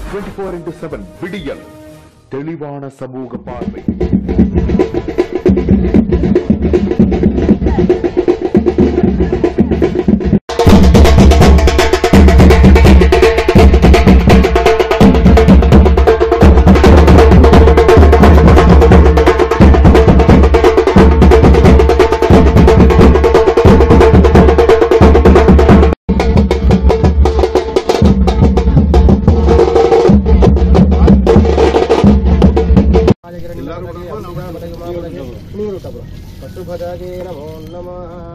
twenty four into seven விடியல் தெளிவான சமூக பார்வை பசுபதாஜே நமோ நம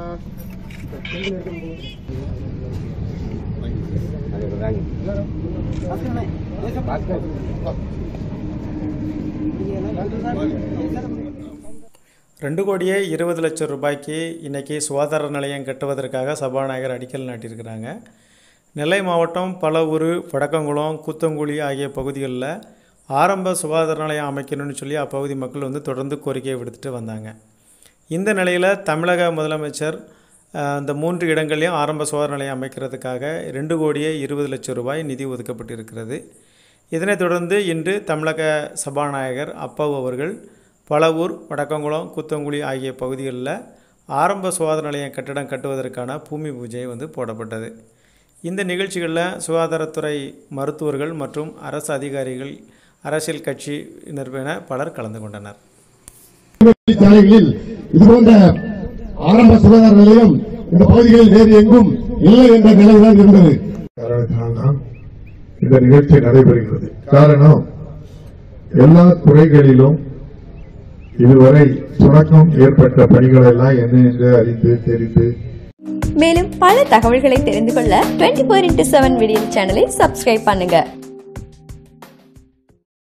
ரெண்டு கோடியே இருபது லட்சம் ரூபாய்க்கு இன்றைக்கி சுகாதார நிலையம் கட்டுவதற்காக சபாநாயகர் அடிக்கல் நாட்டியிருக்கிறாங்க நெல்லை மாவட்டம் பலவூர் வடக்கங்குளம் கூத்தங்குழி ஆகிய பகுதிகளில் ஆரம்ப சுகாதார நிலையம் அமைக்கணும்னு சொல்லி அப்பகுதி மக்கள் வந்து தொடர்ந்து கோரிக்கையை விடுத்துட்டு வந்தாங்க இந்த நிலையில் தமிழக முதலமைச்சர் அஹ், இந்த மூன்று இடங்களையும் ஆரம்ப சுகாதார நிலையம் அமைக்கிறதுக்காக ரெண்டு கோடியே இருபது லட்சம் ரூபாய் நிதி ஒதுக்கப்பட்டிருக்கிறது இதனைத் தொடர்ந்து இன்று தமிழக சபாநாயகர் அப்பாவு அவர்கள் பலவூர் வடக்கங்குளம் கூத்தங்குழி ஆகிய பகுதிகளில் ஆரம்ப சுகாதார நிலையம் கட்டடம் கட்டுவதற்கான பூமி பூஜை வந்து போடப்பட்டது இந்த நிகழ்ச்சிகளில் சுகாதாரத்துறை மருத்துவர்கள் மற்றும் அரசு அதிகாரிகள் அரசியல் கட்சியினர் என பலர் கலந்து கொண்டனர் சாலைகளில் இது போன்ற ஆரம்ப சுகாதார நிலையம் இந்த பகுதிகளில் வேறு எங்கும் இல்லை என்ற நிலைதான் இருந்தது காரணத்தினால்தான் இந்த நிகழ்ச்சி நடைபெறுகிறது காரணம் எல்லா துறைகளிலும் இதுவரை சுணக்கம் ஏற்பட்ட பணிகள் எல்லாம் என்ன என்று அறிந்து தெரிந்து மேலும் பல தகவல்களை தெரிந்து கொள்ள டுவெண்ட்டி ஃபோர் இன்டூ செவன் விடியல் சேனலை சப்ஸ்கிரைப் பண்ணுங்க